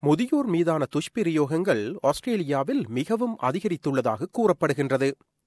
முதியோர் மீதான துஷ்பிரயோகங்கள் ஆஸ்திரேலியாவில் மிகவும் அதிகரித்துள்ளதாக கூறப்படுகின்றது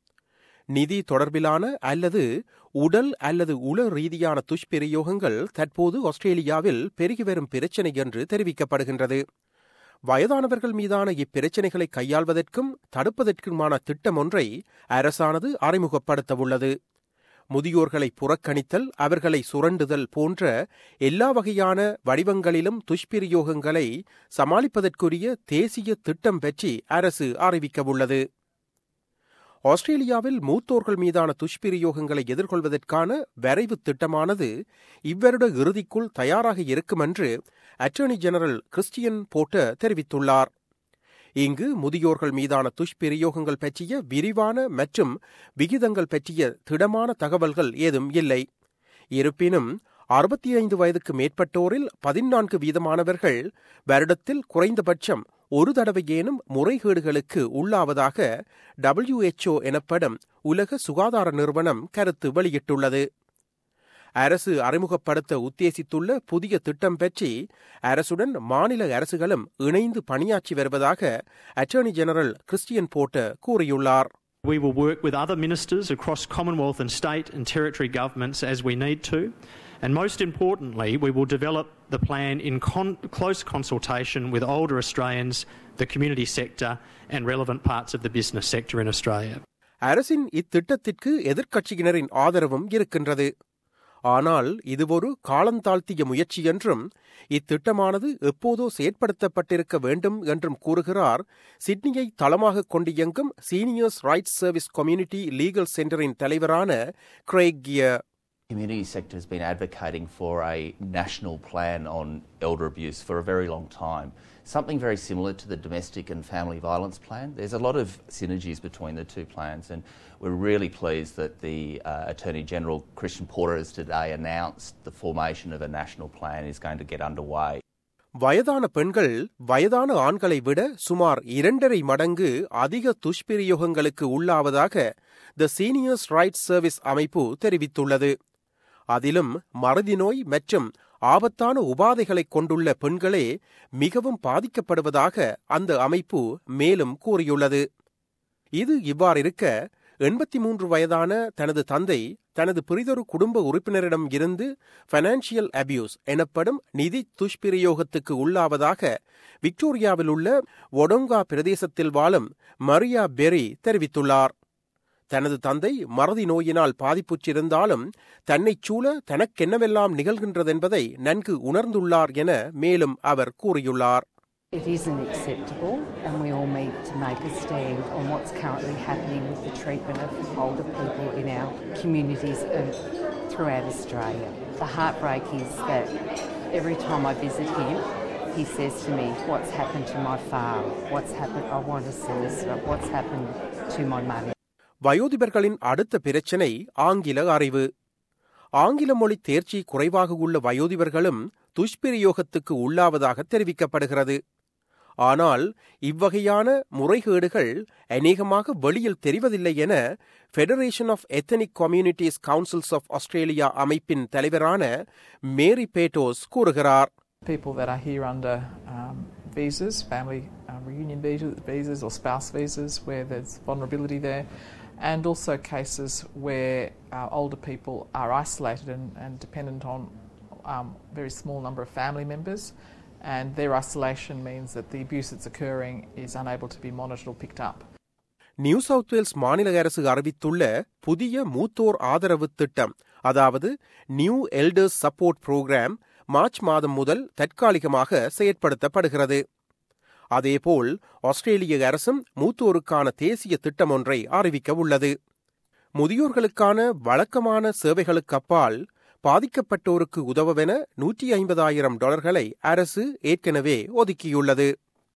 நிதி தொடர்பிலான அல்லது உடல் அல்லது உள ரீதியான துஷ்பிரயோகங்கள் தற்போது ஆஸ்திரேலியாவில் பெருகி வரும் பிரச்சினை என்று தெரிவிக்கப்படுகின்றது வயதானவர்கள் மீதான இப்பிரச்சினைகளை கையாள்வதற்கும் தடுப்பதற்குமான திட்டம் ஒன்றை அரசானது அறிமுகப்படுத்தவுள்ளது முதியோர்களை புறக்கணித்தல் அவர்களை சுரண்டுதல் போன்ற எல்லா வகையான வடிவங்களிலும் துஷ்பிரயோகங்களை சமாளிப்பதற்குரிய தேசிய திட்டம் பற்றி அரசு அறிவிக்கவுள்ளது ஆஸ்திரேலியாவில் மூத்தோர்கள் மீதான துஷ்பிரயோகங்களை எதிர்கொள்வதற்கான வரைவு திட்டமானது இவ்வருட இறுதிக்குள் தயாராக இருக்கும் என்று அட்டர்னி ஜெனரல் கிறிஸ்டியன் போட்ட தெரிவித்துள்ளார் இங்கு முதியோர்கள் மீதான துஷ்பிரயோகங்கள் பற்றிய விரிவான மற்றும் விகிதங்கள் பற்றிய திடமான தகவல்கள் ஏதும் இல்லை இருப்பினும் அறுபத்தி ஐந்து வயதுக்கு மேற்பட்டோரில் பதினான்கு வீதமானவர்கள் வருடத்தில் குறைந்தபட்சம் ஒரு தடவையேனும் முறைகேடுகளுக்கு உள்ளாவதாக டபிள்யூஎச்ஓ எனப்படும் உலக சுகாதார நிறுவனம் கருத்து வெளியிட்டுள்ளது அரசு அறிமுகப்படுத்த உத்தேசித்துள்ள புதிய திட்டம் பற்றி அரசுடன் மாநில அரசுகளும் இணைந்து பணியாற்றி வருவதாக அட்டர்னி ஜெனரல் கிறிஸ்டியன் போட்ட கூறியுள்ளார் We will work with other ministers across Commonwealth and state and territory governments as we need to. And most importantly, we will develop the plan in con- close consultation with older Australians, the community sector, and relevant parts of the business sector in Australia. அரசின் இத்திட்டத்திற்கு எதிர்க்கட்சியினரின் ஆதரவும் இருக்கின்றது ஆனால் இது ஒரு காலந்தாழ்த்திய முயற்சி என்றும் இத்திட்டமானது எப்போதோ செயற்படுத்தப்பட்டிருக்க வேண்டும் என்றும் கூறுகிறார் சிட்னியை தளமாக கொண்டு இயங்கும் seniors rights service community legal சென்டரின் தலைவரான கிரேகிய community sector has been advocating for a national plan on elder abuse for a very long time. Something very similar to the domestic and family violence plan. There's a lot of synergies between the two plans, and we're really pleased that the uh, Attorney General Christian Porter has today announced the formation of a national plan is going to get underway. வயதான பெண்கள் வயதான ஆண்களை விட சுமார் இரண்டரை மடங்கு அதிக துஷ்பிரயோகங்களுக்கு உள்ளாவதாக த சீனியர்ஸ் ரைட்ஸ் சர்வீஸ் அமைப்பு தெரிவித்துள்ளது அதிலும் மறதி நோய் மற்றும் ஆபத்தான உபாதைகளை கொண்டுள்ள பெண்களே மிகவும் பாதிக்கப்படுவதாக அந்த அமைப்பு மேலும் கூறியுள்ளது இது இவ்வாறிருக்க எண்பத்தி மூன்று வயதான தனது தந்தை தனது பிரிதொரு குடும்ப உறுப்பினரிடம் இருந்து பைனான்சியல் அபியூஸ் எனப்படும் நிதி துஷ்பிரயோகத்துக்கு உள்ளாவதாக விக்டோரியாவில் உள்ள ஒடோங்கா பிரதேசத்தில் வாழும் மரியா பெரி தெரிவித்துள்ளார் தனது தந்தை மறதி நோயினால் பாதிப்புற்றிருந்தாலும் தன்னைச் சூழ தனக்கென்னவெல்லாம் நிகழ்கின்றதென்பதை நன்கு உணர்ந்துள்ளார் என மேலும் அவர் கூறியுள்ளார் It isn't acceptable, and we all need to make a stand on what's currently happening with the treatment of older people in our communities and throughout Australia. The heartbreak is that every time I visit him, he says to me, What's happened to my farm? What's happened? I want a solicitor. What's happened to my money? வயோதிபர்களின் அடுத்த பிரச்சினை ஆங்கில அறிவு ஆங்கில மொழி தேர்ச்சி குறைவாக உள்ள வயோதிபர்களும் துஷ்பிரயோகத்துக்கு உள்ளாவதாக தெரிவிக்கப்படுகிறது ஆனால் இவ்வகையான முறைகேடுகள் அநேகமாக வெளியில் தெரிவதில்லை என federation of ethnic communities councils of Australia அமைப்பின் தலைவரான மேரி பேட்டோஸ் கூறுகிறார் people that are here under um, visas, family uh, reunion visa- visas or spouse visas, where there's vulnerability there, and also cases where uh, older people are isolated and, and dependent on um, very small number of family members, and their isolation means that the abuse that's occurring is unable to be monitored or picked up. New South Wales மாநில அரசு அறிவித்துள்ள புதிய மூத்தோர் ஆதரவு திட்டம் அதாவது new elders support program March மாதம் முதல் தற்காலிகமாக செயற்படுத்தப்படுகிறது அதேபோல் ஆஸ்திரேலிய அரசும் மூத்தோருக்கான தேசிய திட்டம் ஒன்றை அறிவிக்க உள்ளது முதியோர்களுக்கான வழக்கமான சேவைகளுக்கு அப்பால் பாதிக்கப்பட்டோருக்கு உதவவென நூற்றி ஐம்பதாயிரம் டாலர்களை அரசு ஏற்கனவே ஒதுக்கியுள்ளது